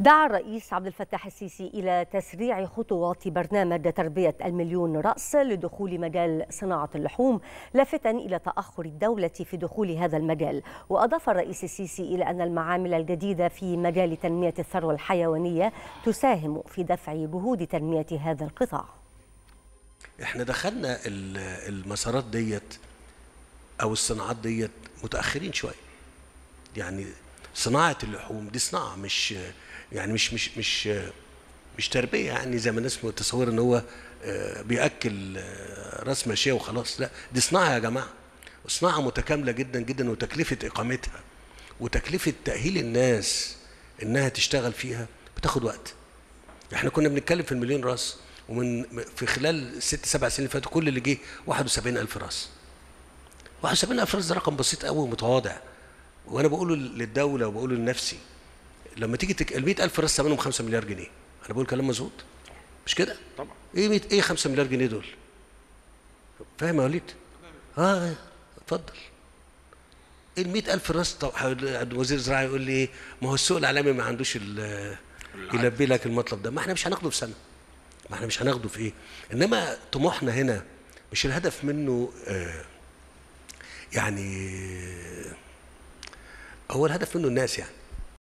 دعا الرئيس عبد الفتاح السيسي إلى تسريع خطوات برنامج تربية المليون رأس لدخول مجال صناعة اللحوم لافتا إلى تأخر الدولة في دخول هذا المجال وأضاف الرئيس السيسي إلى أن المعامل الجديدة في مجال تنمية الثروة الحيوانية تساهم في دفع جهود تنمية هذا القطاع احنا دخلنا المسارات ديت او الصناعات ديت متاخرين شويه يعني صناعه اللحوم دي صناعه مش يعني مش مش مش مش تربيه يعني زي ما الناس متصوره ان هو بياكل راس ماشيه وخلاص لا دي صناعه يا جماعه وصناعه متكامله جدا جدا وتكلفه اقامتها وتكلفه تاهيل الناس انها تشتغل فيها بتاخد وقت احنا كنا بنتكلم في المليون راس ومن في خلال ست سبع سنين اللي فاتوا كل اللي جه 71000 راس 71000 راس ده رقم بسيط قوي ومتواضع وانا بقوله للدوله وبقوله لنفسي لما تيجي تك... ال 100000 راس ثمنهم 5 مليار جنيه انا بقول كلام مظبوط مش كده؟ طبعا ايه 100 ايه 5 مليار جنيه دول؟ فاهم يا وليد؟ اه اتفضل ال 100000 راس طب وزير الزراعه يقول لي ايه؟ ما هو السوق العالمي ما عندوش يلبي لك المطلب ده ما احنا مش هناخده في سنه ما احنا مش هناخده في ايه؟ انما طموحنا هنا مش الهدف منه آه يعني هو الهدف منه الناس يعني